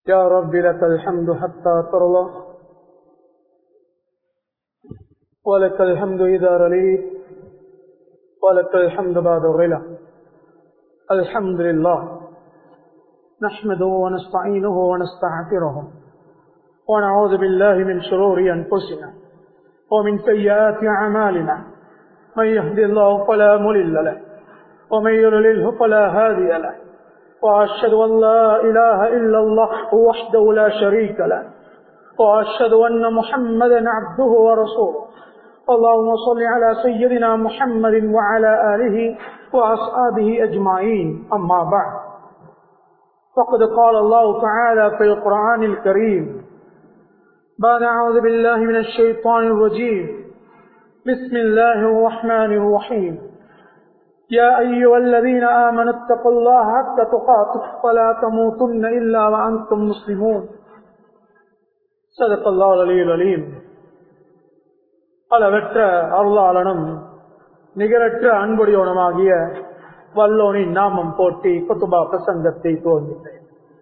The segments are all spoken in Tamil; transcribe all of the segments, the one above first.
يا رب لك الحمد حتى ترضى ولك الحمد إذا رليت ولك الحمد بعد الرلا الحمد لله نحمده ونستعينه ونستغفره ونعوذ بالله من شرور أنفسنا ومن سيئات أعمالنا من يهدي الله فلا ملل له ومن يضلله فلا هادي له وأشهد أن لا إله إلا الله وحده لا شريك له وأشهد أن محمدا عبده ورسوله اللهم صل على سيدنا محمد وعلى آله وأصحابه أجمعين أما بعد فقد قال الله تعالى في القرآن الكريم بعد أعوذ بالله من الشيطان الرجيم بسم الله الرحمن الرحيم يا أيها الذين آمنوا اتقوا الله حق تقاته فلا تموتن إلا وأنتم مسلمون صدق الله العلي العليم அளவற்ற அருளாளனும் நிகரற்ற அன்புடையவனமாகிய வல்லோனின் நாமம் போட்டி குத்துபா பிரசங்கத்தை தோன்றினேன்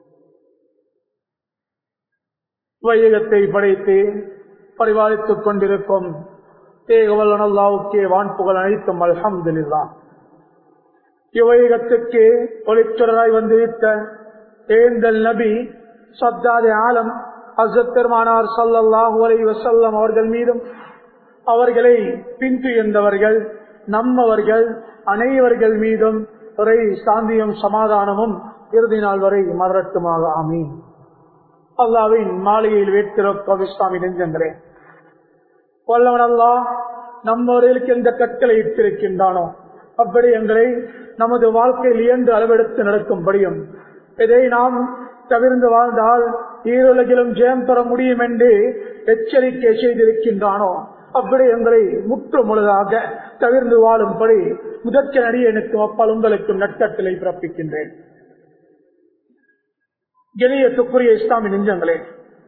வையகத்தை படைத்து பரிபாலித்துக் கொண்டிருக்கும் தேகவல்லனல்லாவுக்கே வான்புகள் அனைத்தும் அல்ஹம்துலில்லா இவையகத்துக்கு ஒளிச்சுடராய் வந்துவிட்ட ஏந்தல் நபி சத்தாதே ஆலம் அசத் பெருமானார் சல்லல்லாஹு அலை வசல்லம் அவர்கள் மீதும் அவர்களை பின்துயர்ந்தவர்கள் நம்மவர்கள் அனைவர்கள் மீதும் ஒரே சாந்தியும் சமாதானமும் இறுதி நாள் வரை மறட்டுமாக ஆமீன் அல்லாவின் மாளிகையில் வேற்றிருக்கும் இஸ்லாமி நெஞ்சங்களே வல்லவன் அல்லா நம்மவர்களுக்கு எந்த கட்டளை இட்டிருக்கின்றானோ அப்படி எங்களை நமது வாழ்க்கையில் இயந்து அளவெடுத்து நடக்கும்படியும் இதை நாம் தவிர்ந்து வாழ்ந்தால் ஈருலகிலும் ஜெயம் பெற முடியும் என்று எச்சரிக்கை செய்திருக்கின்றானோ அப்படி எங்களை முற்று முழுதாக தவிர்ந்து வாழும்படி முதற்க நடிகனுக்கும் அப்பால் உங்களுக்கும் நட்கட்டளை பிறப்பிக்கின்றேன் கெளியத்துக்குரிய இஸ்லாமி நெஞ்சங்களே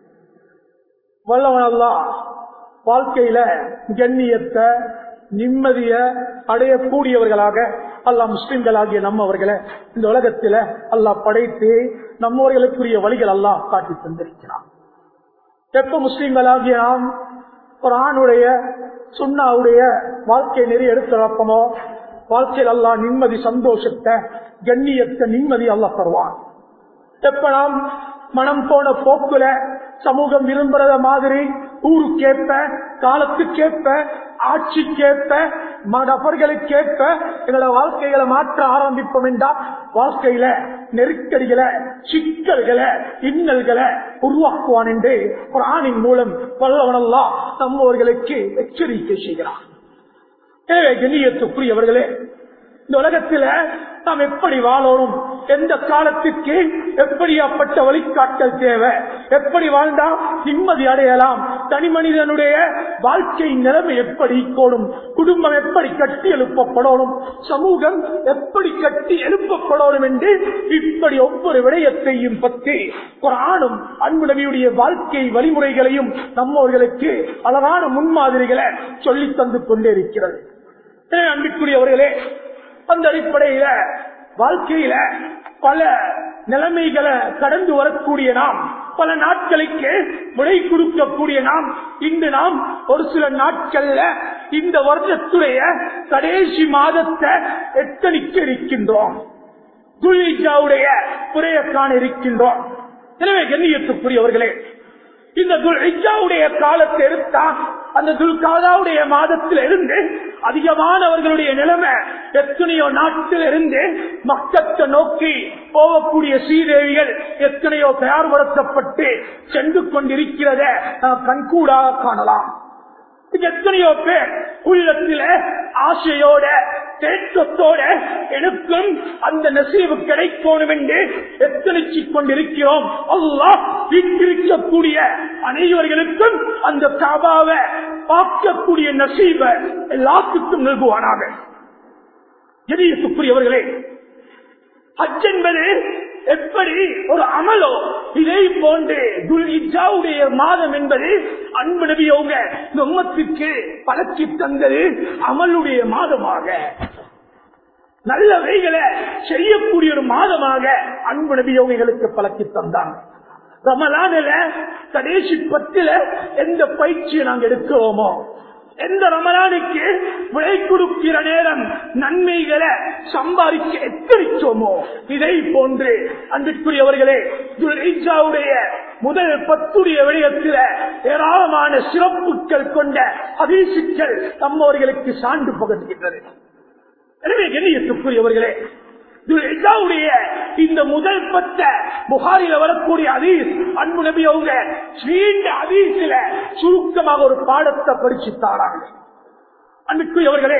வல்லவனல்லா வாழ்க்கையில கண்ணியத்தை நிம்மதிய அடையக்கூடியவர்களாக அல்லா முஸ்லிம்களாகிய நம்மவர்களை இந்த உலகத்தில அல்லா படைத்து நம்மவர்களுக்குரிய வழிகள் எல்லாம் காட்டி தந்திருக்கிறான் எப்ப முஸ்லிம்களாகிய நாம் குரானுடைய சுண்ணாவுடைய வாழ்க்கை நெறி எடுத்து வைப்போமோ வாழ்க்கையில் அல்லா நிம்மதி சந்தோஷத்தை கண்ணியத்தை நிம்மதி அல்லா தருவான் எப்ப நாம் மனம் போன போக்குல சமூகம் விரும்புறத மாதிரி ஊருக்கேற்ப காலத்துக்கேற்ப ஆட்சிக்கேற்ப நபர்களுக்கேற்ப எங்களோட வாழ்க்கைகளை மாற்ற ஆரம்பிப்போம் என்றால் வாழ்க்கையில நெருக்கடிகளை சிக்கல்களை இன்னல்களை உருவாக்குவான் என்று குரானின் மூலம் வல்லவனல்லா நம்மவர்களுக்கு எச்சரிக்கை செய்கிறார் எனவே கண்ணியத்துக்குரியவர்களே இந்த உலகத்தில நாம் எப்படி வாழணும் எந்த காலத்துக்கு எப்படியாப்பட்ட வழிகாட்டல் தேவை எப்படி வாழ்ந்தா நிம்மதி அடையலாம் தனி மனிதனுடைய வாழ்க்கை நிலைமை எப்படி கோடும் குடும்பம் எப்படி கட்டி எழுப்பப்படணும் சமூகம் எப்படி கட்டி எழுப்பப்படணும் என்று இப்படி ஒவ்வொரு விடயத்தையும் பற்றி குரானும் அன்பு நபியுடைய வாழ்க்கை வழிமுறைகளையும் நம்மவர்களுக்கு அழகான முன்மாதிரிகளை சொல்லி தந்து கொண்டே இருக்கிறது அன்பிற்குரியவர்களே அந்த அடிப்படையில வாழ்க்கையில பல நிலைமைகளை கடந்து வரக்கூடிய நாம் பல நாட்களுக்கு விடை கொடுக்கக்கூடிய நாம் இன்று நாம் ஒரு சில நாட்கள்ல இந்த வருடத்துடைய கடைசி மாதத்தை எத்தனிக்க இருக்கின்றோம் துல்லிஜாவுடைய புறைய காண இருக்கின்றோம் எனவே கண்ணியத்துக்குரியவர்களே இந்த துல்ஹிஜாவுடைய காலத்தை எடுத்தா அந்த துல்காதாவுடைய மாதத்தில் இருந்து அதிகமானவர்களுடைய நிலைமை எத்தனையோ நாட்டில் இருந்து மக்கத்தை நோக்கி போகக்கூடிய ஸ்ரீதேவிகள் எத்தனையோ தயார்படுத்தப்பட்டு சென்று கொண்டிருக்கிறத நாம் கண்கூடாக காணலாம் எத்தனையோ பேர் உள்ளத்தில ஆசையோட தேற்றத்தோட எனக்கும் அந்த நசீவு கிடைக்கணும் என்று எத்தனைச்சு கொண்டிருக்கிறோம் அல்லாஹ் வீட்டிருக்கக்கூடிய அனைவர்களுக்கும் அந்த காபாவை பார்க்கக்கூடிய நசீவை எல்லாத்துக்கும் நிறுவுவானாக எதிர்ப்புரியவர்களே ஹஜ் என்பது எப்படி ஒரு அமலோ இதை போன்று துல்ஹிஜாவுடைய மாதம் என்பது அன்பு நபியவங்க இந்த உம்மத்துக்கு பழக்கி தந்தது அமலுடைய மாதமாக நல்லவைகளை செய்யக்கூடிய ஒரு மாதமாக அன்பு நபியவங்களுக்கு பழக்கி தந்தாங்க ரமலானில கடைசி பத்தில எந்த பயிற்சியை நாங்க எடுக்கிறோமோ எந்த ரமலானுக்கு விலை கொடுக்கிற நேரம் நன்மைகளை சம்பாதிக்க எத்தரிச்சோமோ இதை போன்று அன்பிற்குரியவர்களே துல்ஹிஜ்ஜாவுடைய முதல் பத்துடைய விடயத்தில் ஏராளமான சிறப்புகள் கொண்ட அதிசுக்கள் நம்மவர்களுக்கு சான்று பகர்கின்றது எனவே கண்ணியத்துக்குரியவர்களே துல்ஹிஜ்ஜாவுடைய இந்த முதல் பத்த புகாரில வரக்கூடிய அதீஸ் அன்பு நபி அவங்க நீண்ட அதீசில சுருக்கமாக ஒரு பாடத்தை படிச்சு தாராங்க அன்புக்குரியவர்களே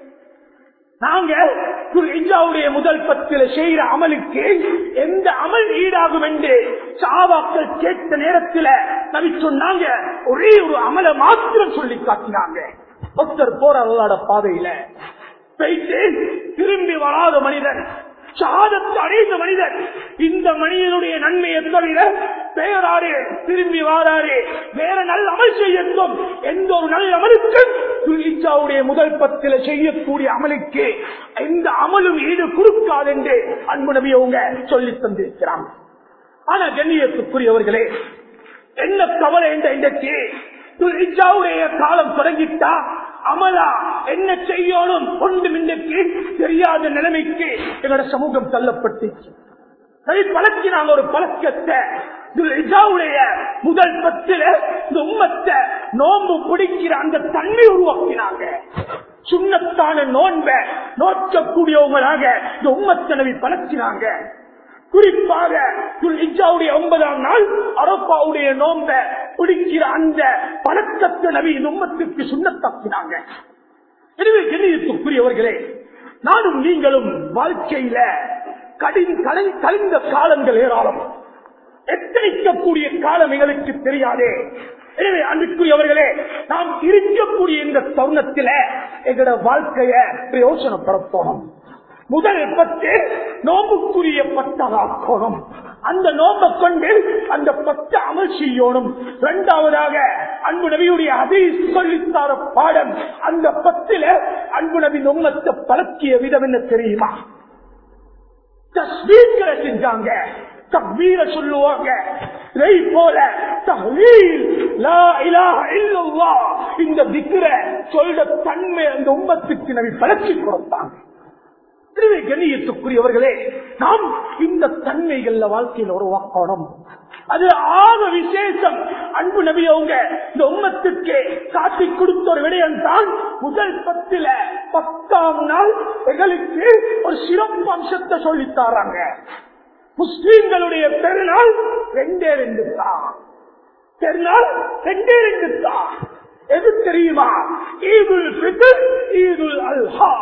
நாங்க துல்ஹிஜ்ஜாவுடைய முதல் பத்தில செய்யற அமலுக்கு எந்த அமல் ஈடாகும் என்று சாவாக்கள் கேட்ட நேரத்தில் நபி சொன்னாங்க ஒரே ஒரு அமலை மாத்திரம் சொல்லி காட்டினாங்க ஒருத்தர் போற அல்லாட பாதையில போயிட்டு திரும்பி வராத மனிதன் சாதத்தை அடைந்த மனிதன் இந்த மனிதனுடைய நன்மையை தவிர பெயராறு திரும்பி வாராரு வேற நல்ல அமல் செய்யட்டும் எந்த ஒரு நல்ல அமலுக்கும் துல்லிச்சாவுடைய முதல் பத்தில செய்யக்கூடிய அமலுக்கு எந்த அமலும் ஈடு கொடுக்காது என்று அன்பு நபி அவங்க சொல்லி தந்திருக்கிறாங்க ஆனா கண்ணியத்துக்குரியவர்களே என்ன கவலை என்ற இன்றைக்கு துல்லிச்சாவுடைய காலம் தொடங்கிட்டா அமலா என்ன செய்யணும் ஒன்று மின்னுக்கு தெரியாத நிலைமைக்கு எங்களோட சமூகம் தள்ளப்பட்டு சரி பழக்கினாங்க ஒரு பழக்கத்தை துல்ஹிஜ்ஜாவுடைய முதல் பத்தில இந்த உம்மத்தை நோன்பு பிடிக்கிற அந்த தன்மை உருவாக்கினாங்க சுண்ணத்தான நோன்ப நோக்கக்கூடியவங்களாக இந்த உம்மத்தனவி பழக்கினாங்க குறிப்பாக துல்ஹிஜ்ஜாவுடைய ஒன்பதாம் நாள் அரப்பாவுடைய நோன்ப பிடிக்கிற அந்த பழக்கத்தை நபி இந்த உம்மத்துக்கு சுண்ணத்தாக்கினாங்க எனவே கண்ணியத்துக்குரியவர்களே நானும் நீங்களும் வாழ்க்கையில கடின் கலை கழிந்த காலங்கள் ஏராளம் எத்தனைக்கக்கூடிய காலம் எங்களுக்கு தெரியாதே எனவே அன்புக்குரியவர்களே நாம் இருக்கக்கூடிய இந்த தருணத்தில எங்களோட வாழ்க்கைய பிரயோசனப்படுத்தணும் முதல் பத்து நோம்புக்குரிய பட்டதாக்கணும் அந்த நோம்பை கொண்டு அந்த பத்து அமல் செய்யணும் இரண்டாவதாக அன்பு நபியுடைய அதை சொல்லித்தார பாடம் அந்த பத்துல அன்பு நபி நொம்மத்தை பழக்கிய விதம் என்ன தெரியுமா தஸ்வீர்களை செஞ்சாங்க தக்பீர சொல்லுவாங்க இதை போல தஹ்லீல் லா இலாஹ இல்லல்லாஹ் இந்த திக்ர சொல்ற தன்மை அந்த உம்மத்துக்கு நபி பழக்கி கொடுத்தாங்க திருவை கண்ணியத்துக்குரியவர்களே நாம் இந்த தன்மைகள்ல வாழ்க்கையில் உருவாக்கணும் அது ஆக விசேஷம் அன்பு நபி அவங்க இந்த உம்மத்துக்கு காட்டி கொடுத்த ஒரு விடயம் தான் முதல் பத்துல பத்தாம் நாள் எங்களுக்கு ஒரு சிறப்பு அம்சத்தை சொல்லித் தாராங்க முஸ்லீம்களுடைய பெருநாள் ரெண்டே ரெண்டு தான் பெருநாள் ரெண்டே ரெண்டு தான் எது தெரியுமா ஈதுல் ஃபித்ர் ஈதுல் அல்ஹா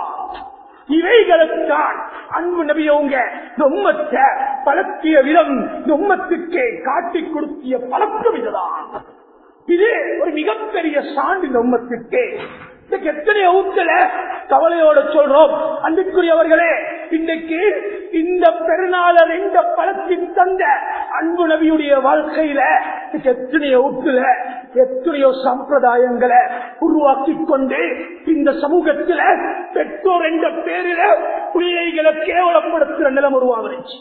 இவைகளுக்கான் அன்பு நபியவங்க இந்த உம்மத்தை பழக்கிய விதம் இந்த உம்மத்துக்கு காட்டி கொடுத்திய பழக்கம் இதுதான் இது ஒரு மிகப்பெரிய சான்று இந்த உம்மத்துக்கு இதுக்கு எத்தனை ஊத்துல கவலையோட சொல்றோம் அன்புக்குரியவர்களே இன்னைக்கு இந்த பெருநாள ரெண்ட பழத்தின் தந்த அன்பு நபியுடைய வாழ்க்கையில இதுக்கு எத்தனையோ ஊத்துல எத்தனையோ சம்பிரதாயங்களை உருவாக்கி கொண்டு இந்த சமூகத்துல பெற்றோர் என்ற பேரில பிள்ளைகளை கேவலப்படுத்துற நிலம் உருவாகிச்சு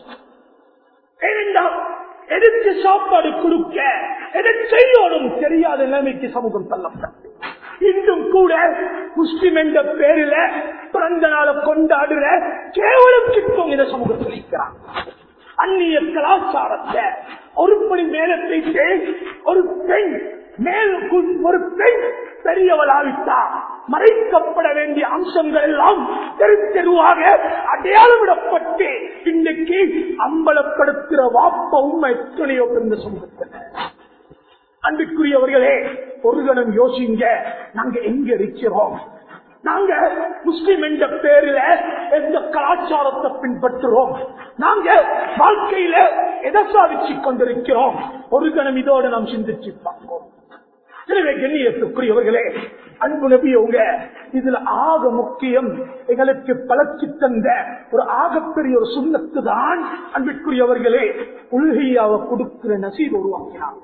ஏனென்றால் எதுக்கு சாப்பாடு கொடுக்க எதை செய்யணும் தெரியாத நிலைமைக்கு சமூகம் தள்ளப்பட்டது இன்றும் கூட முஸ்லிம் என்ற பேரில பிறந்த நாளை கொண்டாடுற கேவலம் கிட்டும் இந்த சமூகத்தில் இருக்கிறான் அந்நிய கலாச்சாரத்தை ஒரு படி மேல பேசி ஒரு பெண் மேல் ஒரு பெண் பெரியவளாவிட்டா மறைக்கப்பட வேண்டிய அம்சங்கள் எல்லாம் தெரு தெருவாக அடையாளமிடப்பட்டு இன்னைக்கு அம்பலப்படுத்துகிற வாப்ப உண்மை எத்தனையோ பிறந்த சமூகத்தில் அன்புக்குரியவர்களே ஒரு கணம் யோசிங்க நாங்க எங்க இருக்கிறோம் நாங்க முஸ்லிம் என்ற பேரில எந்த கலாச்சாரத்தை பின்பற்றுறோம் நாங்க வாழ்க்கையில எதை சாதிச்சு கொண்டிருக்கிறோம் ஒரு கணம் இதோடு நாம் சிந்திச்சு பார்ப்போம் எனவே கண்ணியத்துக்குரியவர்களே அன்பு நபியவங்க இதுல ஆக முக்கியம் எங்களுக்கு பழச்சி தந்த ஒரு ஆகப்பெரிய ஒரு சுண்ணத்து தான் அன்பிற்குரியவர்களே உள்கையாவை கொடுக்கிற நசீர் உருவாக்கினாங்க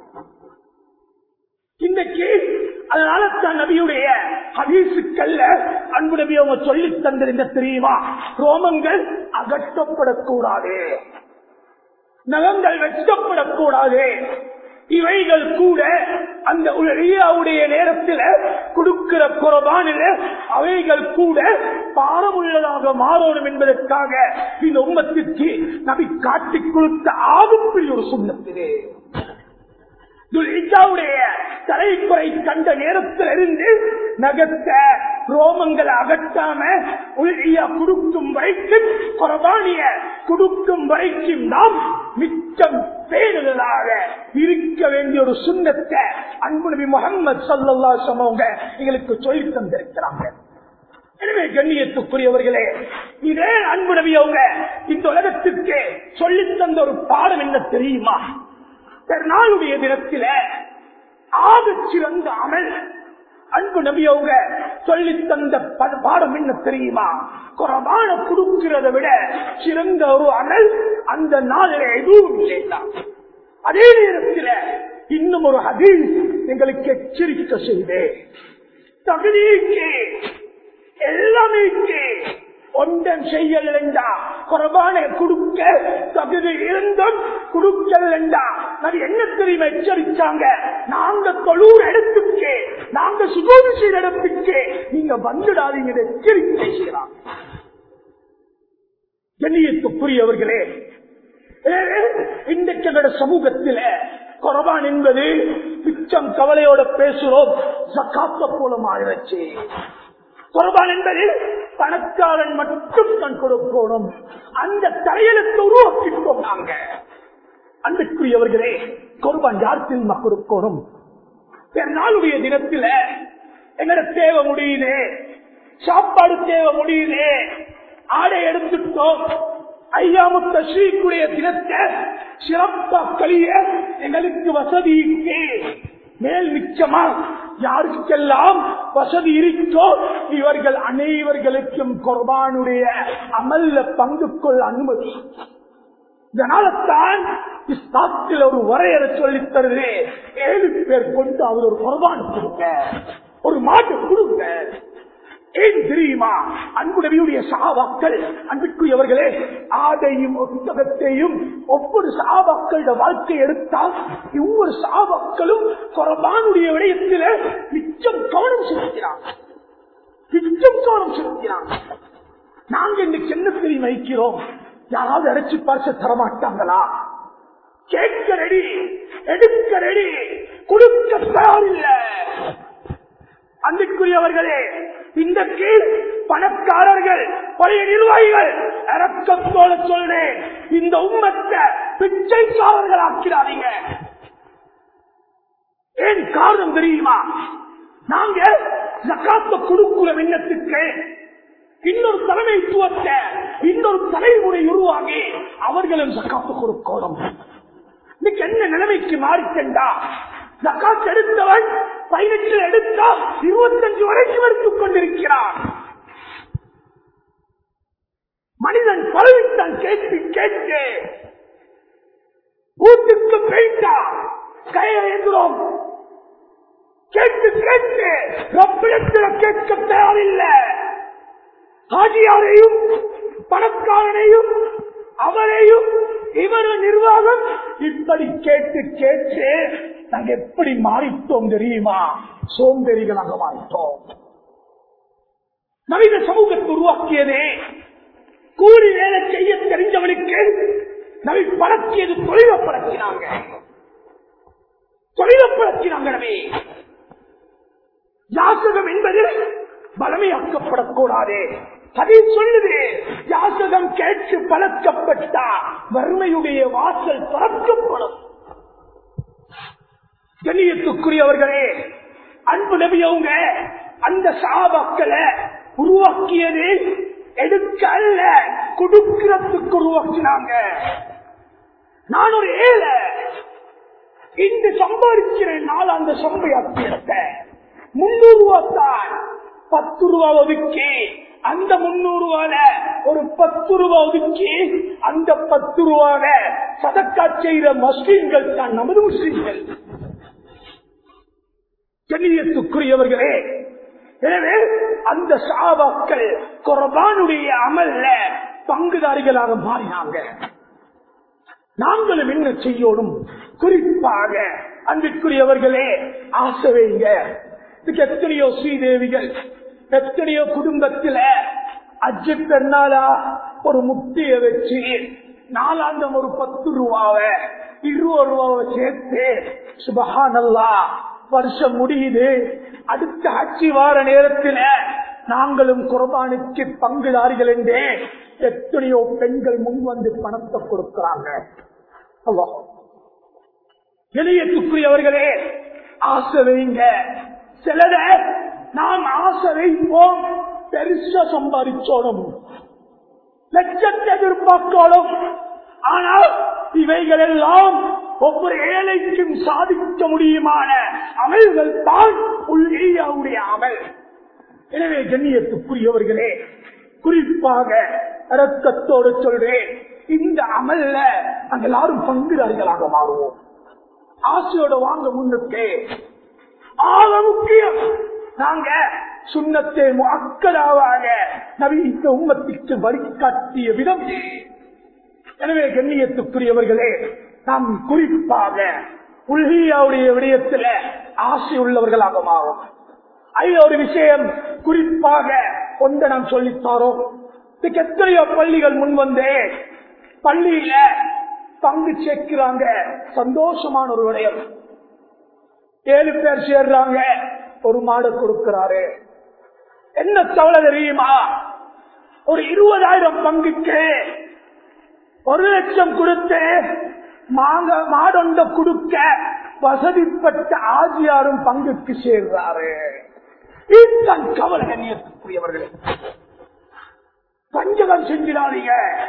இன்றைக்கு அதனால தான் நபியுடைய ஹதீசுக்கல்ல அன்பு நபி அவங்க சொல்லி தந்திருந்த தெரியுமா ரோமங்கள் அகற்றப்படக்கூடாது நகங்கள் வெட்கப்படக்கூடாது இவைகள் கூட அந்த உடைய நேரத்தில் கொடுக்கிற குரபானில அவைகள் கூட பாரமுள்ளதாக மாறணும் என்பதற்காக இந்த உம்மத்திற்கு நபி காட்டிக் கொடுத்த ஆகுப்பெரிய ஒரு சுண்ணத்திலே துல்ஹிஜாவுடைய தலைக்குறை கண்ட நேரத்தில் இருந்து நகத்த ரோமங்களை அகற்றாம உள்கியா கொடுக்கும் வரைக்கும் குரபானிய கொடுக்கும் வரைக்கும் நாம் மிச்சம் பேணுதலாக இருக்க வேண்டிய ஒரு சுண்ணத்தை அன்பு நபி முகமது சல்லா சமவங்க எங்களுக்கு சொல்லி தந்திருக்கிறாங்க எனவே கண்ணியத்துக்குரியவர்களே இதே அன்பு நபி அவங்க இந்த உலகத்திற்கு சொல்லித் தந்த ஒரு பாடம் என்ன தெரியுமா பெருநாளுடைய தினத்தில ஆக சிறந்த அமல் அன்பு நபியவங்க சொல்லி தந்த ப- பாடம் என்ன தெரியுமா குறமான கொடுக்கிறத விட சிறந்த ஒரு அமல் அந்த நாளில் எதுவும் இல்லைதான் அதே நேரத்தில் இன்னும் ஒரு ஹதீஸ் எங்களுக்கு எச்சரிக்கை செய்தேன் தகுதிக்கு எல்லாமே ஒன்றும் செய்யலண்டா குரபானை கொடுக்க தகுதி இருந்தும் கொடுக்கலண்டா அது என்ன தெரியுமா எச்சரிச்சாங்க நாங்க தொழூர் இடத்துக்கு நாங்க சுகோதி செய்த இடத்துக்கு நீங்க வந்துடாதீங்க இதை எச்சரிக்கை செய்யலாம் கண்ணியத்துக்குரியவர்களே இன்றைக்கு எங்களோட சமூகத்தில குரபான் என்பது பிச்சம் கவலையோட பேசுறோம் சக்காத்த போல மாறிடுச்சு குரபான் என்பது பணக்காரன் மட்டும் தான் கொடுக்கணும் அந்த தலையெழுத்து உருவாக்கிட்டோம் நாங்க அன்புக்குரியவர்களே குர்பான் யார் திரும்ப கொடுக்கணும் நாளுடைய தினத்துல எங்கட தேவை முடியுது சாப்பாடு தேவை முடியுது ஆடை எடுத்துட்டோம் ஐயாமுத்த ஸ்ரீக்குடைய தினத்தை சிறப்பா கழிய எங்களுக்கு வசதி இருக்கு மேல் மிச்சமா யாருக்கெல்லாம் வசதி இருக்கோ இவர்கள் அனைவர்களுக்கும் குர்பானுடைய அமல்ல பங்கு கொள்ள அனுமதி இதனால்தான் இஸ்லாத்தில் ஒரு வரையறை சொல்லித் தருது ஏழு பேர் கொண்டு அவர் ஒரு குர்பான் கொடுங்க ஒரு மாட்டு கொடுங்க ஏன் தெரியுமா அன்புடவியுடைய சாபாக்கள் அன்பிற்குரியவர்களே ஆடையும் புத்தகத்தையும் ஒவ்வொரு சாபாக்களோட வாழ்க்கை எடுத்தால் ஒவ்வொரு சாபாக்களும் குரபானுடைய விடயத்தில் மிச்சம் கவனம் செலுத்தினாங்க மிச்சம் கவனம் செலுத்தினாங்க நாங்க இன்னைக்கு என்ன தெரியும் வைக்கிறோம் யாராவது அடைச்சு பார்த்து தரமாட்டாங்களா கேட்க ரெடி எடுக்க ரெடி கொடுக்க தயாரில்லை அன்பிற்குரியவர்களே இந்த கீழ் பணக்காரர்கள் பழைய நிர்வாகிகள் இறக்கத்தோட சொல்றேன் இந்த உம்மத்தை பிச்சைக்காரர்கள் ஆக்கிறாதீங்க ஏன் காரணம் தெரியுமா நாங்க ஜக்காத்த கொடுக்கிற எண்ணத்துக்கு இன்னொரு தலைமைத்துவத்தை இன்னொரு தலைமுறை உருவாகி அவர்களும் ஜக்காத்து கொடுக்கணும் இன்னைக்கு என்ன நிலைமைக்கு மாறிட்டா ஜக்காத் எடுத்தவன் பதினெட்டில் எடுத்தா இருபத்தஞ்சு வரைக்கும் எடுத்துக் கொண்டிருக்கிறான் மனிதன் பலவித்தான் கேட்டு கேட்டு வீட்டுக்கு போயிட்டா கையெழுந்துறோம் கேட்டு கேட்டு ரப்பிடத்தில் கேட்க தேவையில்லை ஆஜியாரையும் பணக்காரனையும் அவரையும் இவர நிர்வாகம் இப்படி கேட்டு கேட்டு நாங்க எப்படி மாறிட்டோம் தெரியுமா சோம்பேறிகளாக மாறிட்டோம் நவீன சமூகத்தை உருவாக்கியதே கூலி வேலை செய்ய தெரிஞ்சவனுக்கு நவி பழக்கியது தொழிலை பழக்கினாங்க தொழிலை பழக்கினாங்க நவி யாசகம் என்பது பலமையாக்கப்படக்கூடாது அதை சொல்லுது யாசகம் கேட்டு பழக்கப்பட்டா வறுமையுடைய வாசல் திறக்கப்படும் கண்ணியத்துக்குரியவர்களே அன்பு நபியவங்க அந்த சாபாக்களை உருவாக்கியது எடுக்க அல்ல கொடுக்கிறதுக்கு உருவாக்கினாங்க நான் ஒரு ஏழை இன்று சம்பாதிக்கிறேன் நாள் அந்த சம்பளத்தை முன்னூறு ரூபா தான் பத்து ரூபா ஒதுக்கி அந்த முன்னூறு ரூபால ஒரு பத்து ரூபா ஒதுக்கி அந்த பத்து ரூபால சதக்கா செய்த முஸ்லீம்கள் தான் நமது முஸ்லீம்கள் கண்ணியத்துக்குரியவர்களே எனவே அந்த சாபாக்கள் குரபானுடைய அமல்ல பங்குதாரிகளாக மாறினாங்க நாங்களும் என்ன செய்யணும் குறிப்பாக அன்பிற்குரியவர்களே ஆசை வைங்க இதுக்கு எத்தனையோ ஸ்ரீதேவிகள் எத்தனையோ குடும்பத்தில அஜி பெண்ணாலா ஒரு முட்டிய வச்சு நாலாந்தம் ஒரு பத்து ரூபாவை இருபது ரூபாவை சேர்த்து சுபஹானல்லா வருஷம் முடியுது அடுத்த ஆட்சி வார நேரத்தில் நாங்களும் குர்பானுக்கு பங்குதாரிகள் என்றே எத்தனையோ பெண்கள் முன் வந்து பணத்தை கொடுக்கிறாங்க அல்லாஹ் இணையத்துக்குரியவர்களே ஆசை வைங்க சிலர நாம் ஆசை வைப்போம் பெருசா சம்பாதிச்சோடும் லட்சத்தை எதிர்பார்க்கணும் ஆனால் இவைகள் எல்லாம் ஒவ்வொரு ஏழைக்கும் சாதிக்க முடியுமான அமல்கள் தான் உள்ளியாவுடைய அமல் எனவே கண்ணியத்துக்குரியவர்களே குறிப்பாக இரக்கத்தோடு சொல்றேன் இந்த அமல்ல நாங்கள் எல்லாரும் பங்குதாரிகளாக மாறுவோம் ஆசையோட வாங்க முன்னுக்கு ஆக முக்கியம் நாங்க சுண்ணத்தை அக்கடாவாக நவீன உம்மத்திற்கு வழிகாட்டிய விதம் எனவே கண்ணியத்துக்குரியவர்களே நாம் குறிப்பாக உள்கியாவுடைய விடயத்தில் ஆசை உள்ளவர்களாக மாறும் அதில் ஒரு விஷயம் குறிப்பாக ஒன்றை நாம் சொல்லித்தாரோம் இதுக்கு எத்தனையோ பள்ளிகள் முன் வந்தே பள்ளியில பங்கு சேர்க்கிறாங்க சந்தோஷமான ஒரு விடயம் ஏழு பேர் சேர்றாங்க ஒரு மாடு கொடுக்கிறாரு என்ன தவளை தெரியுமா ஒரு இருபதாயிரம் பங்குக்கு ஒரு லட்சம் கொடுத்து மாங்க மாடொண்ட கொடுக்க வசதிப்பட்ட ஆஜியாரும் பங்குக்கு சேர்றாரு இதுதான் கவலை கண்ணியத்துக்குரியவர்களே பஞ்சகம் செஞ்சிடாதீங்க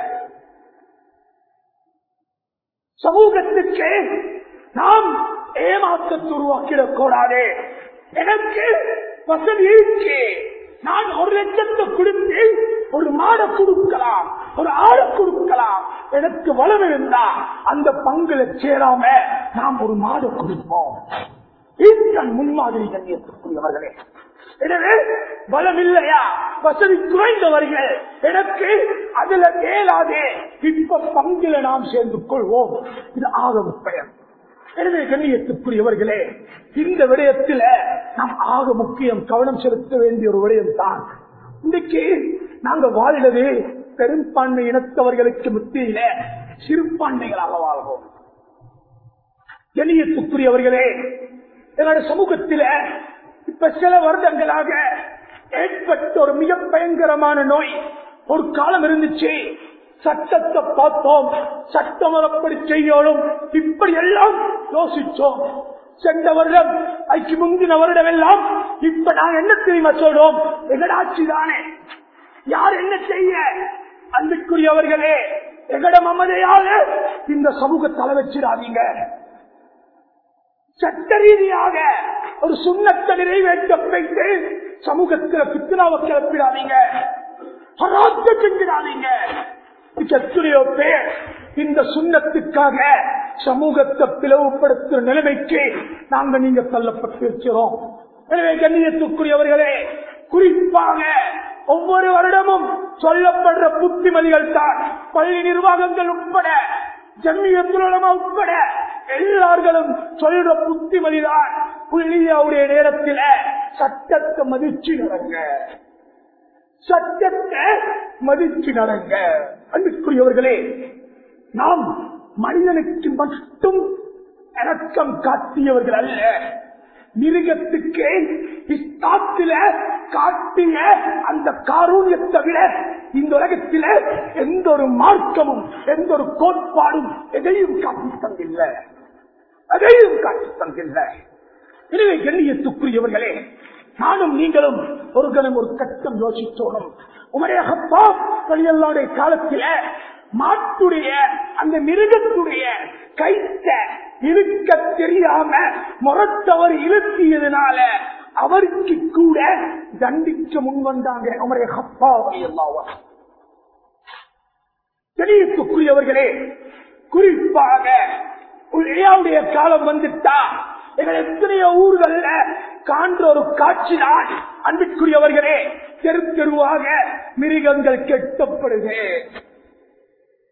சமூகத்துக்கு நாம் ஏமாற்றத்தை உருவாக்கிடக் கூடாது எனக்கு வசதி இருக்கு நான் ஒரு லட்சத்தை கொடுத்து ஒரு மாடை கொடுக்கலாம் ஒரு ஆடை கொடுக்கலாம் எனக்கு வளம் இருந்தா அந்த பங்குல சேராம நாம் ஒரு மாடை கொடுப்போம் இதுதான் முன்மாதிரி கண்ணியத்துக்குரியவர்களே எனவே பலம் இல்லையா வசதி குறைந்தவர்கள் எனக்கு அதுல மேலாதே இப்ப பங்குல நாம் சேர்ந்து கொள்வோம் இது ஆதரவு பெயர் எனவே கண்ணியத்துக்குரியவர்களே இந்த விடயத்தில நாம் ஆக முக்கியம் கவனம் செலுத்த வேண்டிய ஒரு விடயம் தான் இன்றைக்கு நாங்க வாழ்வது பெரும்பான்மை இனத்தவர்களுக்கு மத்தியில சிறுபான்மைகளாக வாழ்வோம் கண்ணியத்துக்குரியவர்களே எங்களுடைய சமூகத்தில இப்ப சில வருடங்களாக ஏற்பட்ட ஒரு மிக பயங்கரமான நோய் ஒரு காலம் இருந்துச்சு சட்டத்தை பார்த்தோம் சட்டம் வரப்படி செய்யணும் இப்படி எல்லாம் யோசிச்சோம் சென்ற வருடம் அதுக்கு முந்தின வருடம் எல்லாம் இப்ப நாங்க என்ன தெரியுமா சொல்றோம் எங்கட ஆட்சி தானே யார் என்ன செய்ய அன்புக்குரியவர்களே எங்கட மமதையாக இந்த சமூக தலை வச்சிடாதீங்க சட்ட ரீதியாக ஒரு சுண்ணத்தை நிறைவேற்றப்பட்டு சமூகத்தில் பித்தனாவை கிளப்பிடாதீங்க ஹராத்த செஞ்சிடாதீங்க எத்தனையோ பேர் இந்த சுண்ணத்துக்காக சமூகத்தை பிளவுபடுத்துற நிலைமைக்கு நாங்க நீங்க தள்ளப்பட்டு இருக்கிறோம் எனவே கண்ணியத்துக்குரியவர்களே குறிப்பாக ஒவ்வொரு வருடமும் சொல்லப்படுற புத்திமதிகள் தான் பள்ளி நிர்வாகங்கள் உட்பட ஜம்மியத்துலமா உட்பட எல்லார்களும் சொல்ற புத்திமதிதான் புள்ளியாவுடைய நேரத்தில் சட்டத்தை மதிச்சு நடங்க சட்டத்தை மதிச்சு நடங்க அன்புக்குரியவர்களே நாம் மனிதனுக்கு மட்டும் இறக்கம் காட்டியவர்கள் அல்ல மிருகத்துக்கு இஸ்தாத்தில காட்டிய அந்த காரூணியத்தை விட இந்த உலகத்தில எந்த ஒரு மார்க்கமும் எந்த ஒரு கோட்பாடும் எதையும் காட்டி தந்தில்லை அதையும் காட்டி தந்தில்லை எனவே கண்ணியத்துக்குரியவர்களே நானும் நீங்களும் ஒரு கணம் ஒரு கட்டம் யோசித்தோனும் உமரே அப்பா வழியல்லாடைய காலத்தில மாட்டுடைய அந்த மிருகத்துடைய கைத்த இழுக்க தெரியாம முறத்தவர் இழுத்தியதுனால அவருக்கு கூட தண்டிக்க முன் வந்தாங்க உமரே அப்பா வழியல்லாவா தெளிவுக்குரியவர்களே குறிப்பாக உடைய காலம் வந்துட்டா எங்கள் எத்தனையோ ஊர்கள்ல காண்ற ஒரு காட்சி தான் அன்பிற்குரியவர்களே தெரு தெருவாக மிருகங்கள் கெட்டப்படுது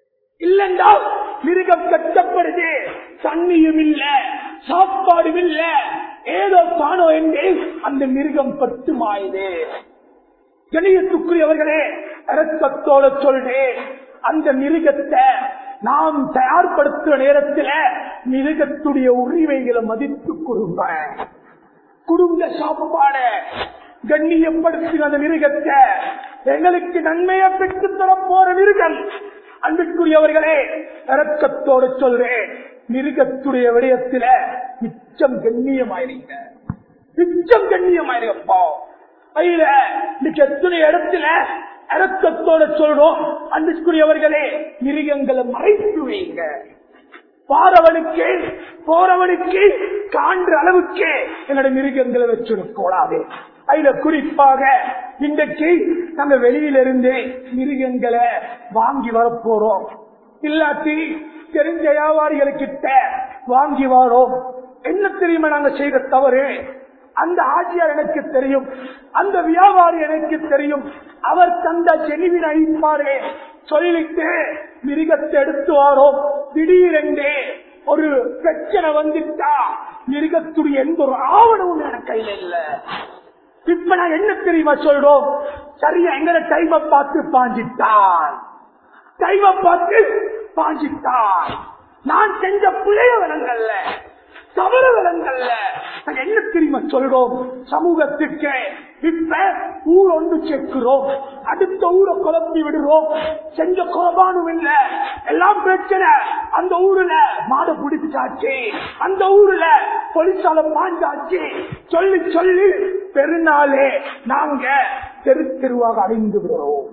இல்லண்டா மிருகம் கட்டப்படுது தண்ணியும் இல்ல சாப்பாடும் இல்ல ஏதோ காணோ என்று அந்த மிருகம் பட்டுமாயுது கணியத்துக்குரியவர்களே அரசத்தோட சொல்றேன் அந்த மிருகத்தை நாம் தயார்படுத்துற நேரத்தில் மிருகத்துடைய உரிமைகளை மதித்து கொடுங்க குடும்ப சாப்பாட கண்ணியப்படுத்தின அந்த மிருகத்தை எங்களுக்கு நன்மையை பெற்று தர போற மிருகம் அன்புக்குரியவர்களே இறக்கத்தோடு சொல்றேன் மிருகத்துடைய விடயத்தில மிச்சம் கண்ணியமாயிருங்க மிச்சம் கண்ணியமாயிருங்கப்பா ஐயில இன்னைக்கு எத்தனை இடத்துல இறக்கத்தோட சொல்றோம் அன்புக்குரியவர்களே மிருகங்களை மறைத்து வைங்க பாரவனுக்கு போறவனுக்கு காண்ற அளவுக்கு என்னோட மிருகங்களை வச்சிருக்கூடாது அதுல குறிப்பாக இன்றைக்கு நாங்க வெளியிலிருந்து மிருகங்களை வாங்கி வரப்போறோம் இல்லாட்டி தெரிஞ்ச வியாபாரிகளுக்கிட்ட வாங்கி வாரோம் என்ன தெரியுமா நாங்க செய்த தவறு அந்த ஆட்சியார் எனக்கு தெரியும் அந்த வியாபாரி எனக்கு தெரியும் அவர் தந்த ஜெனிவின் அழிப்பாரே சொல்லிட்டு மிருகத்தை எடுத்து வாரோம் திடீரென்று ஒரு பிரச்சனை வந்துட்டா மிருகத்துடைய எந்த ஒரு ஆவணமும் எனக்கு கையில இல்ல இப்ப நான் என்ன தெரியுமா சொல்றோம் சரியா எங்களை டைம பார்த்து பாஞ்சிட்டான் டைம பார்த்து பாஞ்சிட்டான் நான் செஞ்ச பிழைய விலங்கல்ல தவறு விலங்கல்ல நாங்க என்ன தெரியுமா சொல்றோம் சமூகத்துக்கு இப்ப ஊர் ஒன்று சேர்க்கிறோம் அடுத்த ஊரை குழப்பி விடுறோம் செஞ்ச குழப்பானும் இல்ல எல்லாம் பிரச்சனை அந்த ஊர்ல மாடு பிடிச்சாச்சு அந்த ஊர்ல பொலிசால பாஞ்சாச்சு சொல்லி சொல்லி பெருநாளே நாங்க தெரு தெருவாக அடைந்து விடுறோம்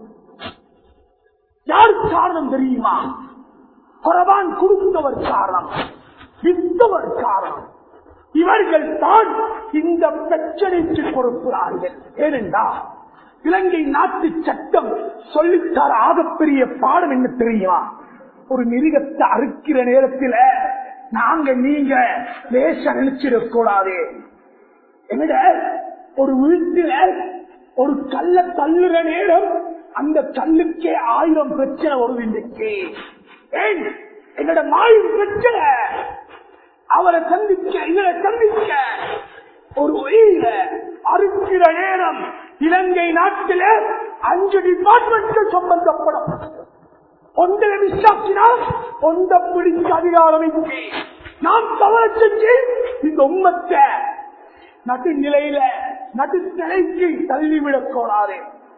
யார் காரணம் தெரியுமா குரபான் கொடுத்தவர் காரணம் வித்தவர் காரணம் இவர்கள் தான் இந்த பிரச்சனைக்கு பொறுப்புகிறார்கள் ஏனென்றால் இலங்கை நாட்டு சட்டம் சொல்லித்தர ஆகப்பெரிய பாடம் என்ன தெரியுமா ஒரு மிருகத்தை அறுக்கிற நேரத்தில் நாங்க நீங்க லேச நினைச்சிடக் கூடாது என்னட ஒரு வீட்டில ஒரு கல்ல தள்ளுற நேரம் அந்த கல்லுக்கே ஆயிரம் பிரச்சனை வரும் இன்றைக்கு ஏன் என்னோட மாயும் பிரச்சனை அவரை சந்திக்க இவரை சந்திக்க ஒரு உயிர அறுக்கிற நேரம் இலங்கை நாட்டில அஞ்சு டிபார்ட்மெண்ட் சம்பந்தப்படும் ஒன்றை விசாக்கினால் ஒன்றை பிடிக்க அதிகாரம் இன்றி நாம் தவறு செஞ்சு இந்த உம்மத்தை நடுநிலையில நடுநிலைக்கு தள்ளிவிடக் கூடாது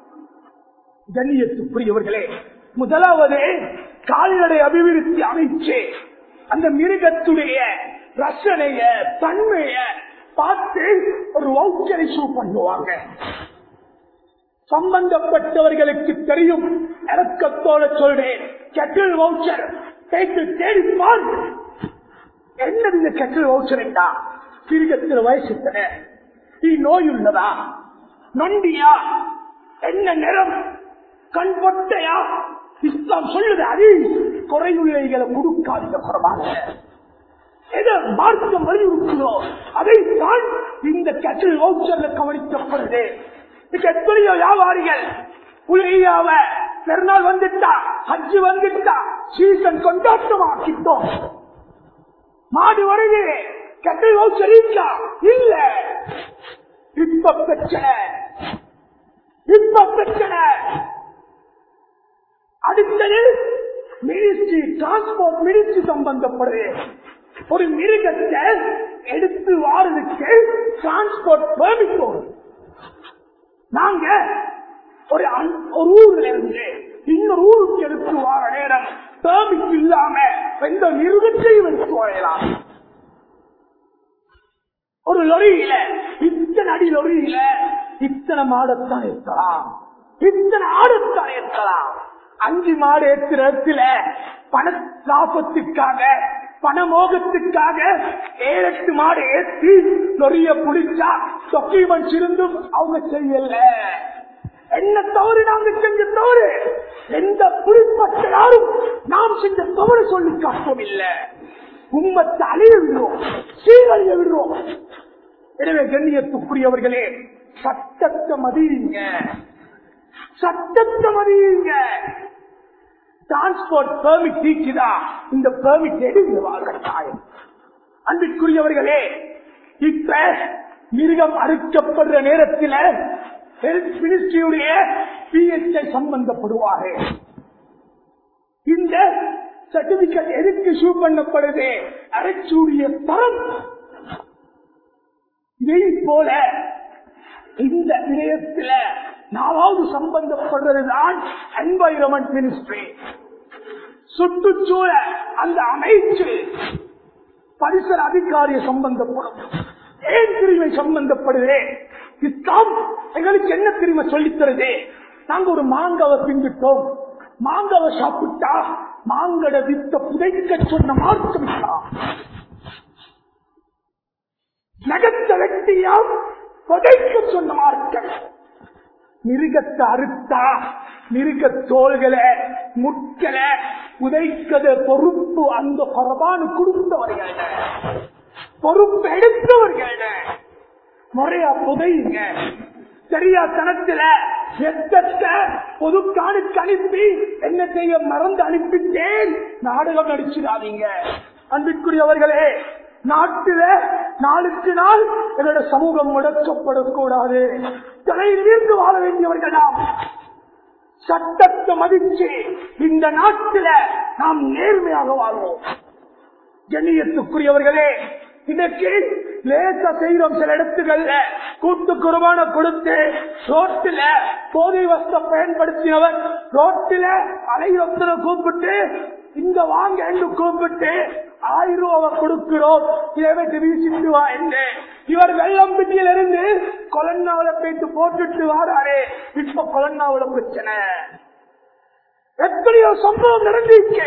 கண்ணியத்துக்குரியவர்களே முதலாவது கால்நடை அபிவிருத்தி அமைச்சு அந்த மிருகத்துடைய ரசனைய தன்மைய பார்த்து ஒரு வவுச்சரை ஷூ பண்ணுவாங்க சம்பந்தப்பட்டவர்களுக்கு தெரியும் இறக்கத்தோட சொல்றேன் கெட்டில் வவுச்சர் தேடிப்பார் என்னது இந்த கெட்டில் வவுச்சர் என்றா மிருகத்தில் வயசு நீ நோயுள்ளதா நொண்டியா என்ன நிறம் கண் பொட்டையா இஸ்லாம் சொல்லுது அது குறையுள்ளைகளை கொடுக்காதீங்க குறவாக எதை மார்க்கம் வலியுறுத்தோ அதை தான் இந்த கட்டில் வவுச்சர்ல கவனிக்கப்படுது எத்தனையோ வியாபாரிகள் புலியாவ பெருநாள் வந்துட்டா ஹஜ்ஜு வந்துட்டா சீசன் கொண்டாட்டமாக்கிட்டோம் மாடு வருது கட்டில் வவுச்சர் இருக்கா இல்ல இப்ப பிரச்சனை இப்ப பிரச்சனை அடுத்தது மினிஸ்ட்ரி டிரான்ஸ்போர்ட் மினிஸ்ட்ரி சம்பந்தப்படுது ஒரு மிருகத்தை எடுத்து வாரதுக்கு டிரான்ஸ்போர்ட் பெர்மிட் வரும் நாங்க ஒரு அன்- ஒரு ஊர்ல இருந்து இன்னொரு ஊருக்கு எடுத்து வார நேரம் பெர்மிட் இல்லாம எந்த மிருகத்தையும் எடுத்து வரையலாம் ஒரு லொரியில இத்தனை அடி லொரியில இத்தனை மாடத்தான் இருக்கலாம் இத்தனை ஆடத்தான் இருக்கலாம் அஞ்சு மாடு ஏற்றுற இடத்துல பண லாபத்துக்காக பணமோகத்துக்காக ஏழெட்டு மாடு ஏற்றி லொரிய புடிச்சா டாக்குமெண்ட்ஸ் இருந்தும் அவங்க செய்யல என்ன தவறு நாங்க செஞ்ச தவறு எந்த குறிப்பிட்ட யாரும் நாம் செஞ்ச தவறு சொல்லி காட்டும் இல்ல உம்மத்தை அழிய விடுறோம் சீரழிய விடுறோம் எனவே கண்ணியத்துக்குரியவர்களே சட்டத்தை மதியுங்க சட்டத்தை மதியுங்க டிரான்ஸ்போர்ட் பெர்மிட் தீக்குதா இந்த பெர்மிட் எடுங்க கட்டாயம் அன்பிற்குரியவர்களே இப்ப மிருகம் அறுக்கப்படுற நேரத்தில் ஹெல்த் மினிஸ்ட்ரியுடைய பிஎஸ்ஐ சம்பந்தப்படுவார்கள் இந்த சர்டிபிகேட் எதுக்கு ஷூ பண்ணப்படுது அரைச்சூடிய தரம் இதை போல இந்த விடயத்தில் நாலாவது சம்பந்தப்படுறதுதான் என்வைரன்மெண்ட் மினிஸ்ட்ரி சுற்றுச்சூழல் அந்த அமைச்சு பரிசர அதிகாரிய சம்பந்தப்படும் ஏன் பிரிவை சம்பந்தப்படுது இஸ்லாம் எங்களுக்கு என்ன பிரிவை சொல்லித் தருது நாங்க ஒரு மாங்காவை பிந்துட்டோம் மாங்காவை சாப்பிட்டா மாங்கட வித்த புதைக்க சொன்ன மார்க்கம் இஸ்லாம். நகத்த வெட்டியா புதைக்க சொன்ன மார்க்கம் மிருகத்தை அறுத்தா மிருக தோள்களை முட்களை உதைக்கத பொறுப்பு அந்த பரவானு கொடுத்தவர்கள் பொறுப்பு எடுத்தவர்கள் முறையா புதையுங்க சரியா தனத்துல ரத்தத்தை பொதுக்கானுக்கு அனுப்பி என்ன செய்ய மறந்து அனுப்பிட்டேன் நாடகம் நடிச்சிடாதீங்க அன்பிற்குரியவர்களே நாட்டில நாளுக்கு நாள் என்னோட சமூகம் முடக்கப்படக்கூடாது தலையிலிருந்து வாழ வேண்டியவர்கள் நாம் சட்டத்தை மதிச்சு இந்த நாட்டில நாம் நேர்மையாக வாழ்வோம் கண்ணியத்துக்குரியவர்களே இதற்கு லேசா செய்யறோம் சில இடத்துகள்ல கூட்டு குருபான கொடுத்து ரோட்டில போதை வஸ்திரம் பயன்படுத்தினவர் ரோட்டில அலையொத்தனை கூப்பிட்டு இங்க வாங்க என்று கூப்பிட்டு ஆயிரம் ரூபாவை கொடுக்கிறோம் இதை வச்சு வீசிட்டு வா என்று இவர் வெள்ளம் பிட்டியில இருந்து கொலன்னாவில போயிட்டு போட்டுட்டு வாராரு இப்ப கொலன்னாவில பிரச்சனை எத்தனையோ சம்பவம் நடந்திருக்கு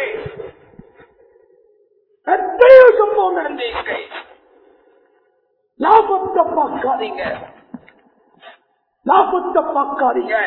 எத்தனையோ சம்பவம் நடந்திருக்கு லாபத்தை பார்க்காதீங்க லாபத்தை பார்க்காதீங்க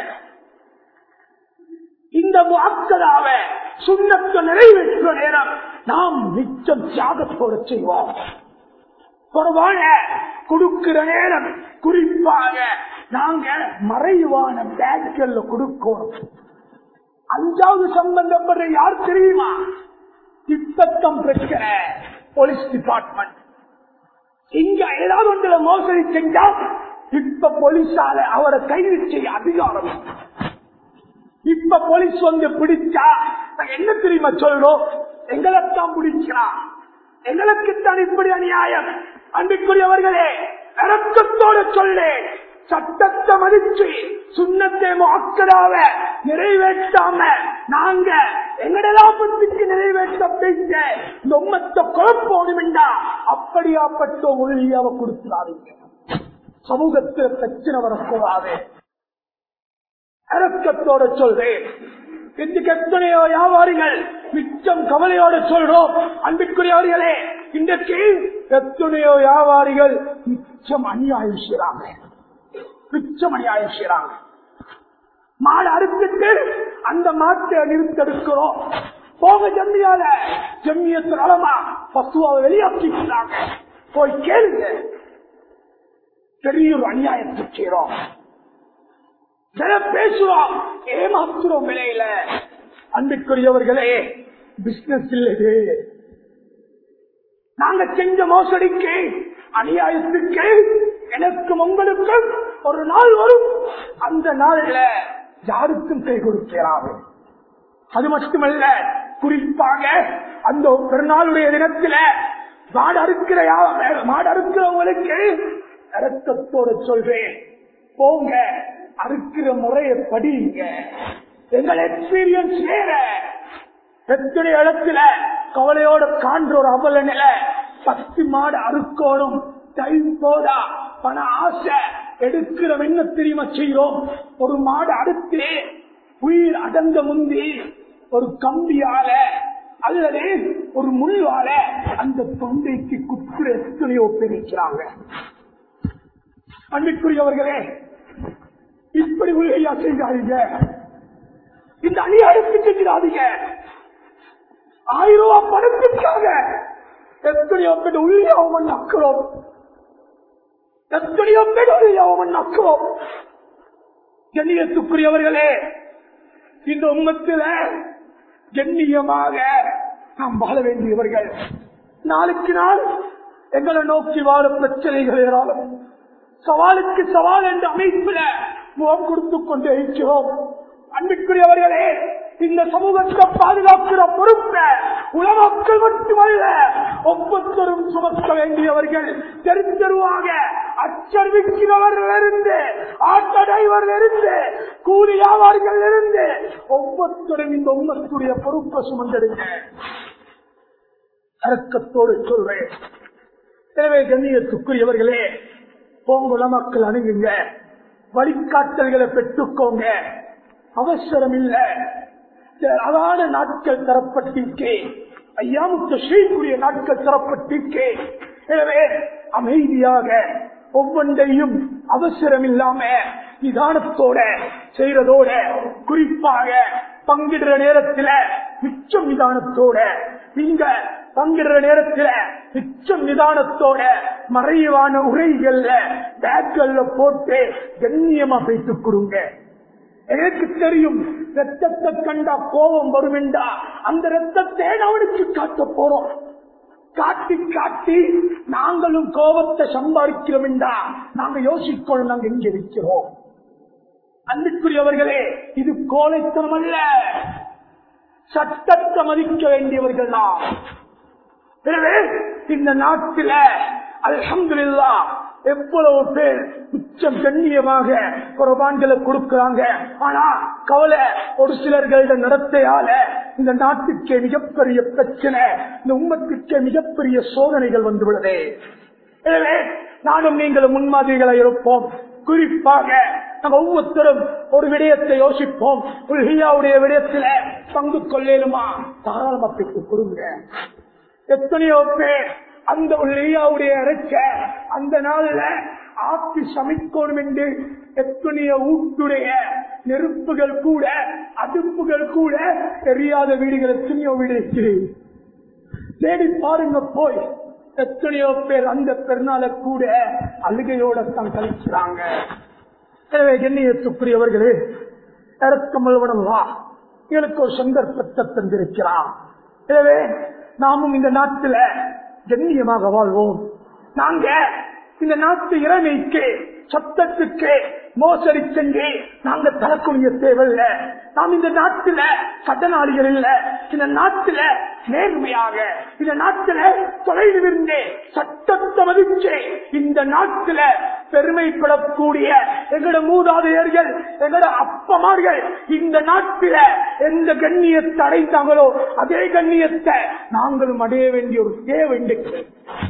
இந்த முக்கதாவ சுண்ணத்தை நிறைவேற்ற நேரம் நாம் நிச்சயம் தியாகத்தோடு செய்வோம் பொதுவான கொடுக்கிற நேரம் குறிப்பாக நாங்க மறைவான பேக்கல்ல கொடுக்கணும் அஞ்சாவது சம்பந்தப்படுற யார் தெரியுமா திட்டத்தம் பிரச்சனை போலீஸ் டிபார்ட்மெண்ட் இங்க ஏதாவது ஒன்றுல மோசடி செஞ்சா இப்ப போலீஸால அவரை கைது செய்ய அதிகாரம் இப்ப போலீஸ் வந்து பிடிச்சா நாங்க என்ன தெரியுமா சொல்றோம் எங்களைத்தான் பிடிக்கிறான் எங்களுக்குத்தான் இப்படி அநியாயம் அன்புக்குரியவர்களே இறக்கத்தோட சொல்லு சட்டத்தை மதிச்சு சுண்ணத்தை மக்களாவ நிறைவேற்றாம நாங்க எங்கட லாபத்துக்கு நிறைவேற்ற பேச இந்த உம்மத்தை குழப்போடுமெண்டா அப்படியாப்பட்ட ஒளியாவ கொடுத்துடாதீங்க சமூகத்தில் பிரச்சனை வரக்கூடாது இறக்கத்தோட சொல்றேன் இன்றைக்கு எத்தனையோ வியாபாரிகள் மிச்சம் கவலையோட சொல்றோம் அன்பிற்குரியவர்களே இன்றைக்கு எத்தனையோ வியாபாரிகள் மிச்சம் அநியாயம் செய்யறாங்க மிச்சம் அநியாயம் செய்யறாங்க மாடு அறுத்துட்டு அந்த மாட்டை நிறுத்தெடுக்கிறோம் போக ஜம்மியால ஜம்மியத்தின் அளமா பசுவாவை வெளியாக்கிக்கிறாங்க போய் கேளுங்க பெரிய ஒரு அநியாயத்தை செய்யறோம் சில பேசுறோம் ஏமாத்துறோம் விலையில அன்புக்குரியவர்களே பிசினஸ் இல்லது நாங்க செஞ்ச மோசடிக்கு அநியாயத்துக்கு எனக்கும் உங்களுக்கும் ஒரு நாள் வரும் அந்த நாள்ல யாருக்கும் கை கொடுக்கிறாரு அது மட்டுமல்ல குறிப்பாக அந்த பெருநாளுடைய தினத்துல மாடு அறுக்கிற யா- மாடு அறுக்கிறவங்களுக்கு இறக்கத்தோட சொல்றேன் போங்க அறுக்கிற முறையை படிங்க எங்கள் எக்ஸ்பீரியன்ஸ் வேற எத்தனை இடத்துல கவலையோட காண்ற ஒரு அவல நிலை பத்து மாடு அறுக்கோடும் டைம் போதா பண ஆசை எடுக்கிற என்ன தெரியுமா செய்யறோம் ஒரு மாடு அறுத்து உயிர் அடங்க முந்தி ஒரு கம்பியால அல்லது ஒரு முள்ளால அந்த தொண்டைக்கு குத்துற எத்தனையோ பேர் இருக்கிறாங்க அன்பிற்குரியவர்களே இப்படி உலகையா செய்யாதீங்க இந்த அநியாயத்தை செஞ்சிடாதீங்க ஆயிரம் ரூபாய் பணத்திற்காக எத்தனையோ பேர் உள்ளியாவும் நக்கிறோம் எத்தனையோ பேர் உள்ளியாவும் நக்கிறோம் கண்ணியத்துக்குரியவர்களே இந்த உம்மத்தில கண்ணியமாக நாம் வாழ வேண்டியவர்கள் நாளுக்கு நாள் எங்களை நோக்கி வாழும் பிரச்சனைகள் ஏராளம் சவாலுக்கு சவால் என்ற அமைப்பில் முகம் கொடுத்துக் கொண்டே இருக்கிறோம் அன்புக்குரியவர்களே இந்த சமூகத்தை பாதுகாக்கிற பொறுப்பை உலமக்கள் மட்டுமல்ல ஒவ்வொருத்தரும் சுமக்க வேண்டியவர்கள் தெரு தெருவாக அச்சரிக்கிறவர்களிருந்து ஆட்டோ டிரைவரிலிருந்து கூலி வியாபாரிகளிலிருந்து ஒவ்வொருத்தரும் இந்த உண்மத்துடைய பொறுப்பை சுமந்தெடுங்க அரக்கத்தோடு சொல்றேன் எனவே கண்ணியத்துக்குரியவர்களே போங்குல மக்கள் அணுகுங்க வழிகாட்டல்களை பெற்றுக்கோங்க அவசரம் இல்ல அதான நாட்கள் தரப்பட்டிருக்கே ஐயாமுக்கு ஸ்ரீக்குரிய நாட்கள் தரப்பட்டிருக்கே எனவே அமைதியாக ஒவ்வொன்றையும் அவசரம் இல்லாம நிதானத்தோட செய்யறதோட குறிப்பாக பங்கிடுற நேரத்தில் மிச்சம் நிதானத்தோட நீங்க பங்கிடுற நேரத்தில் மிச்சம் நிதானத்தோட மறைவான உரைகள்ல பேக்கல்ல போட்டு கண்ணியமா வைத்துக் கொடுங்க எனக்கு தெரியும் ரத்தத்தை கண்டா கோபம் வருமெண்டா அந்த ரத்தத்தை அவனுக்கு காட்ட போறோம் காட்டி காட்டி நாங்களும் கோபத்தை சம்பாதிக்கிறோம் என்றா நாங்க யோசிக்கணும் நாங்க எங்க இருக்கிறோம் அன்புக்குரியவர்களே இது கோலைத்தனம் அல்ல சட்டத்தை மதிக்க வேண்டியவர்கள் தான் எனவே இந்த நாட்டில அல்ஹம்துலில்லா எவ்வளவு பேர் உச்சம் கண்ணியமாக குரபான்களை கொடுக்கிறாங்க ஆனா கவலை ஒரு சிலர்களோட நடத்தையால இந்த நாட்டுக்கே மிகப்பெரிய பிரச்சனை இந்த உம்மத்துக்கே மிகப்பெரிய சோதனைகள் வந்துள்ளது எனவே நானும் நீங்களும் முன்மாதிரிகளை இருப்போம் குறிப்பாக நம்ம ஒவ்வொருத்தரும் ஒரு விடயத்தை யோசிப்போம் ஒரு ஹியாவுடைய விடயத்துல பங்கு கொள்ளேலுமா தாராளமா பெற்றுக் கொடுங்க எத்தனையோ பேர் அந்த உள்ளியாவுடைய இறைச்ச அந்த நாள்ல ஆக்கி சமைக்கணும் என்று எத்தனையோ ஊட்டுடைய நெருப்புகள் கூட அடுப்புகள் கூட தெரியாத வீடுகள் எத்தனையோ வீடு இருக்கிறேன் தேடி பாருங்க போய் எத்தனையோ பேர் அந்த பெருநாளை கூட அழுகையோட தான் கழிக்கிறாங்க எனவே எண்ணியத்துக்குரியவர்களே இறக்கமல்வனல்லா எங்களுக்கு ஒரு சந்தர்ப்பத்தை தந்திருக்கிறான் எனவே நாமும் இந்த நாட்டில கண்ணியமாக வாழ்வோம் நாங்க இந்த நாட்டு இறைமைக்கு சத்தத்துக்கு மோசடி செஞ்சு நாங்க தரக்கூடிய தேவையில்ல நாம் இந்த நாட்டில கடனாளிகள் இல்ல இந்த நாட்டில நேர்மையாக இந்த நாட்டில தொலைவில் இருந்தே சட்டத்தை மதிச்சு இந்த நாட்டில பெருமைப்படக்கூடிய எங்களோட மூதாதையர்கள் எங்களோட அப்பமார்கள் இந்த நாட்டில எந்த கண்ணியத்தை அடைந்தாங்களோ அதே கண்ணியத்தை நாங்களும் அடைய வேண்டிய ஒரு தேவை இன்றைக்கு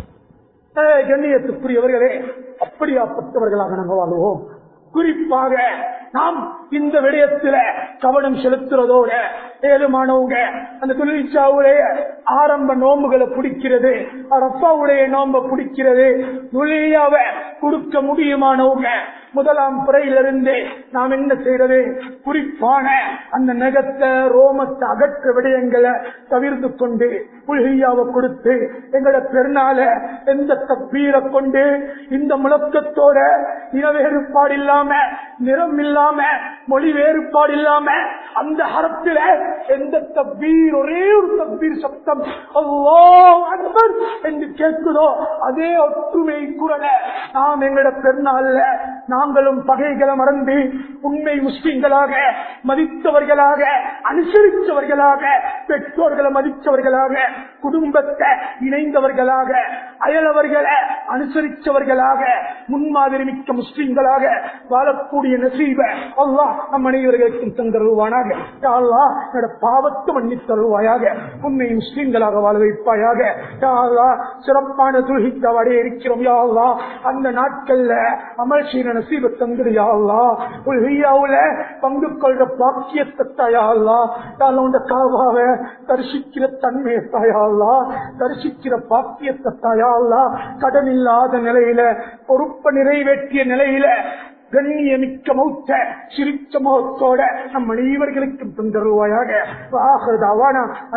கண்ணியத்துக்குரியவர்களே அப்படியாப்பட்டவர்களாக நாங்கள் வாழ்வோம் குறிப்பாக நாம் இந்த விடயத்தில கவனம் செலுத்துறதோட ஏழுமானவங்க அந்த துளிச்சாவுடைய ஆரம்ப நோம்புகளை பிடிக்கிறது ரப்பாவுடைய நோம்ப பிடிக்கிறது துளியாவ கொடுக்க முடியுமானவங்க முதலாம் பிறையிலிருந்து நாம் என்ன செய்யறது குறிப்பான அந்த நகத்தை ரோமத்தை அகற்ற விடயங்களை தவிர்த்து கொண்டு புல்கையாவை கொடுத்து எங்களோட பெருநாள எந்த தப்பீரை கொண்டு இந்த முழக்கத்தோட இன வேறுபாடு இல்லாம நிறம் இல்லாம மொழி வேறுபாடு இல்லாம அந்த ஹரத்தில எந்த தப்பீர் ஒரே ஒரு தப்பீர் சப்தம் அல்லாஹ் அக்பர் என்று கேட்குதோ அதே ஒற்றுமை குரலை நாம் எங்களோட பெருநாள்ல நாங்களும் பகைகளை மறந்து உண்மை முஸ்லிம்களாக மதித்தவர்களாக அனுசரித்தவர்களாக பெற்றோர்களை மதித்தவர்களாக குடும்பத்தை இணைந்தவர்களாக அயலவர்களை அனுசரித்தவர்களாக முன்மாதிரி மிக்க முஸ்லிம்களாக வாழக்கூடிய நசீப அல்லாஹ் நம் அனைவர்களுக்கும் தந்தருவானாக அல்லாஹ் என்னோட பாவத்தை மன்னித்தருவாயாக உண்மை முஸ்லிம்களாக வாழ வைப்பாயாக யா அல்லாஹ் சிறப்பான துல்கிக்க வடைய இருக்கிறோம் யா அல்லாஹ் அந்த நாட்கள்ல அமல் செய்யற நசீப தந்துடு யா அல்லாஹ் உல்ஹியாவுல பங்கு கொள்ற பாக்கியத்தை தாயா அல்லாஹ் யாழ்லா உண்ட காவாவை தரிசிக்கிற தன்மையை தாயா அல்லாஹ் தரிசிக்கிற பாக்கியத்தை தாயா அல்லாஹ் கடன் இல்லாத நிலையில பொறுப்பை நிறைவேற்றிய நிலையில கண்ணியமிக்க மௌத்த சிரிச்ச முகத்தோட நம் அனைவர்களுக்கும் தந்தருவாயாக